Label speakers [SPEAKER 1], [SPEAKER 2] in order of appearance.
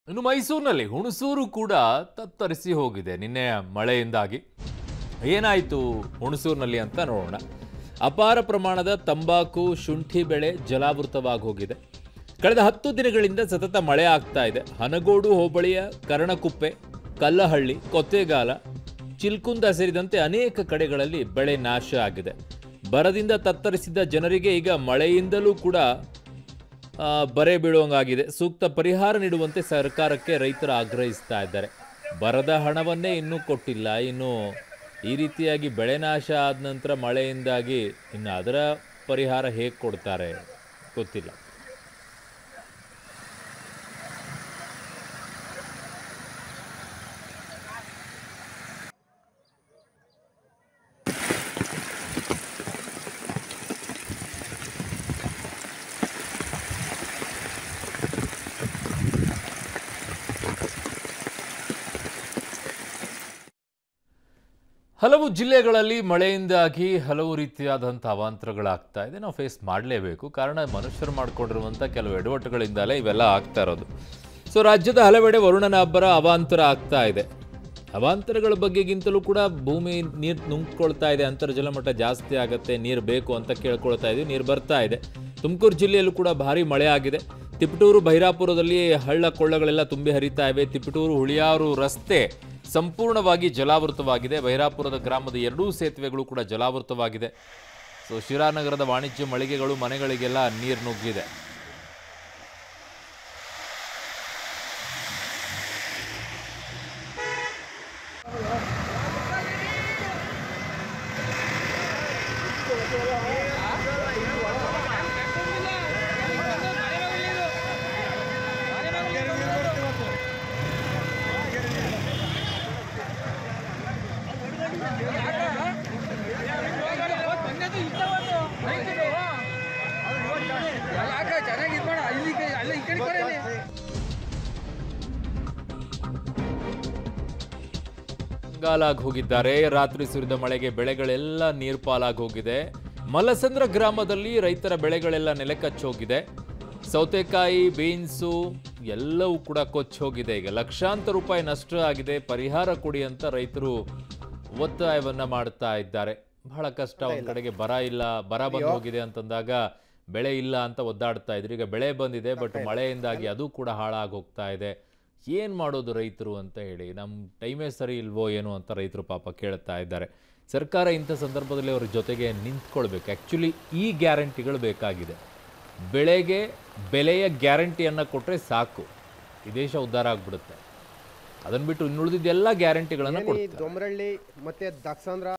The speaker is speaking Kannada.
[SPEAKER 1] ಇನ್ನು ಮೈಸೂರಿನಲ್ಲಿ ಹುಣಸೂರು ಕೂಡ ತತ್ತರಿಸಿ ಹೋಗಿದೆ ನಿನ್ನೆ ಮಳೆಯಿಂದಾಗಿ ಏನಾಯಿತು ಹುಣಸೂರಿನಲ್ಲಿ ಅಂತ ನೋಡೋಣ ಅಪಾರ ಪ್ರಮಾಣದ ತಂಬಾಕು ಶುಂಠಿ ಬೆಳೆ ಜಲಾವೃತವಾಗಿ ಹೋಗಿದೆ ಕಳೆದ ಹತ್ತು ದಿನಗಳಿಂದ ಸತತ ಮಳೆ ಆಗ್ತಾ ಇದೆ ಹನಗೋಡು ಹೋಬಳಿಯ ಕರ್ಣಕುಪ್ಪೆ ಕಲ್ಲಹಳ್ಳಿ ಕೊತ್ತೆಗಾಲ ಚಿಲ್ಕುಂದ ಸೇರಿದಂತೆ ಅನೇಕ ಕಡೆಗಳಲ್ಲಿ ಬೆಳೆ ನಾಶ ಆಗಿದೆ ಬರದಿಂದ ತತ್ತರಿಸಿದ್ದ ಜನರಿಗೆ ಈಗ ಮಳೆಯಿಂದಲೂ ಕೂಡ ಆ, ಬರೆ ಬೀಳುವಂಗಾಗಿದೆ ಸೂಕ್ತ ಪರಿಹಾರ ನೀಡುವಂತೆ ಸರ್ಕಾರಕ್ಕೆ ರೈತರು ಆಗ್ರಹಿಸ್ತಾ ಇದ್ದಾರೆ ಬರದ ಹಣವನ್ನೇ ಇನ್ನೂ ಕೊಟ್ಟಿಲ್ಲ ಇನ್ನು ಈ ರೀತಿಯಾಗಿ ಬೆಳೆ ನಾಶ ಆದ ನಂತರ ಮಳೆಯಿಂದಾಗಿ ಇನ್ನು ಅದರ ಪರಿಹಾರ ಹೇಗೆ ಕೊಡ್ತಾರೆ ಗೊತ್ತಿಲ್ಲ ಹಲವು ಜಿಲ್ಲೆಗಳಲ್ಲಿ ಮಳೆಯಿಂದಾಗಿ ಹಲವು ರೀತಿಯಾದಂಥ ಅವಾಂತರಗಳಾಗ್ತಾ ಇದೆ ನಾವು ಫೇಸ್ ಮಾಡಲೇಬೇಕು ಕಾರಣ ಮನುಷ್ಯರು ಮಾಡಿಕೊಂಡಿರುವಂಥ ಕೆಲವು ಎಡವಟ್ಟುಗಳಿಂದಲೇ ಇವೆಲ್ಲ ಆಗ್ತಾ ಇರೋದು ಸೊ ರಾಜ್ಯದ ಹಲವೆಡೆ ವರುಣನ ಅಬ್ಬರ ಅವಾಂತರ ಆಗ್ತಾ ಇದೆ ಅವಾಂತರಗಳ ಬಗ್ಗೆಗಿಂತಲೂ ಕೂಡ ಭೂಮಿ ನೀರು ನುಂಗ್ಕೊಳ್ತಾ ಇದೆ ಅಂತರ್ಜಲ ಮಟ್ಟ ಜಾಸ್ತಿ ಆಗುತ್ತೆ ನೀರು ಬೇಕು ಅಂತ ಕೇಳ್ಕೊಳ್ತಾ ಇದೀವಿ ನೀರು ಬರ್ತಾ ಇದೆ ತುಮಕೂರು ಜಿಲ್ಲೆಯಲ್ಲೂ ಕೂಡ ಭಾರಿ ಮಳೆ ಆಗಿದೆ ತಿಪಟೂರು ಬೈರಾಪುರದಲ್ಲಿ ಹಳ್ಳ ಕೊಳ್ಳಗಳೆಲ್ಲ ತುಂಬಿ ಹರಿತಾ ಇವೆ ತಿಪಟೂರು ಹುಳಿಯಾರು ರಸ್ತೆ ಸಂಪೂರ್ಣವಾಗಿ ಜಲಾವೃತವಾಗಿದೆ ಬೈರಾಪುರದ ಗ್ರಾಮದ ಎರಡೂ ಸೇತುವೆಗಳು ಕೂಡ ಜಲಾವೃತವಾಗಿದೆ ಸೊ ಶಿರಾನಗರದ ವಾಣಿಜ್ಯ ಮಳಿಗೆಗಳು ಮನೆಗಳಿಗೆಲ್ಲ ನೀರು ನುಗ್ಗಿದೆ
[SPEAKER 2] ಚೆನ್ನಾಗಿ ಇದು ಮಾಡ ಇಲ್ಲಿ ಅಲ್ಲ ಈ ಕಡೆ ಕೊಡಿ
[SPEAKER 1] ಕಂಗಾಲಾಗಿ ಹೋಗಿದ್ದಾರೆ ರಾತ್ರಿ ಸುರಿದ ಮಳೆಗೆ ಬೆಳೆಗಳೆಲ್ಲ ನೀರು ಪಾಲಾಗಿ ಹೋಗಿದೆ ಮಲಸಂದ್ರ ಗ್ರಾಮದಲ್ಲಿ ರೈತರ ಬೆಳೆಗಳೆಲ್ಲ ನೆಲಕಚ್ಚೋಗಿದೆ ಸೌತೆಕಾಯಿ ಬೀನ್ಸು ಎಲ್ಲವೂ ಕೂಡ ಕೊಚ್ಚಿ ಹೋಗಿದೆ ಈಗ ಲಕ್ಷಾಂತರ ರೂಪಾಯಿ ನಷ್ಟ ಆಗಿದೆ ಪರಿಹಾರ ಕೊಡಿ ಅಂತ ರೈತರು ಒತ್ತಾಯವನ್ನ ಮಾಡ್ತಾ ಇದ್ದಾರೆ ಬಹಳ ಕಷ್ಟ ಒಂದ್ ಕಡೆಗೆ ಬರ ಇಲ್ಲ ಬರ ಬಂದು ಹೋಗಿದೆ ಅಂತಂದಾಗ ಬೆಳೆ ಇಲ್ಲ ಅಂತ ಒದ್ದಾಡ್ತಾ ಇದ್ರು ಈಗ ಬೆಳೆ ಬಂದಿದೆ ಬಟ್ ಮಳೆಯಿಂದಾಗಿ ಅದು ಕೂಡ ಹಾಳಾಗಿ ಹೋಗ್ತಾ ಇದೆ ಏನು ಮಾಡೋದು ರೈತರು ಅಂತ ಹೇಳಿ ನಮ್ಮ ಟೈಮೇ ಸರಿ ಇಲ್ವೋ ಏನೋ ಅಂತ ರೈತರು ಪಾಪ ಕೇಳ್ತಾ ಇದ್ದಾರೆ ಸರ್ಕಾರ ಇಂಥ ಸಂದರ್ಭದಲ್ಲಿ ಅವ್ರ ಜೊತೆಗೆ ನಿಂತ್ಕೊಳ್ಬೇಕು ಆ್ಯಕ್ಚುಲಿ ಈ ಗ್ಯಾರಂಟಿಗಳು ಬೇಕಾಗಿದೆ ಬೆಳೆಗೆ ಬೆಲೆಯ ಗ್ಯಾರಂಟಿಯನ್ನು ಕೊಟ್ಟರೆ ಸಾಕು ಈ ದೇಶ ಉದ್ಧಾರ ಆಗ್ಬಿಡುತ್ತೆ ಅದನ್ನು ಬಿಟ್ಟು ಇನ್ನುಳಿದಿದ್ದೆಲ್ಲ ಗ್ಯಾರಂಟಿಗಳನ್ನು
[SPEAKER 3] ಈ
[SPEAKER 1] ಕೊಡ್ತಾರೆ
[SPEAKER 3] ದೊಮ್ರಳ್ಳಿ ಮತ್ತೆ ದಕ್ಸಂದ್ರ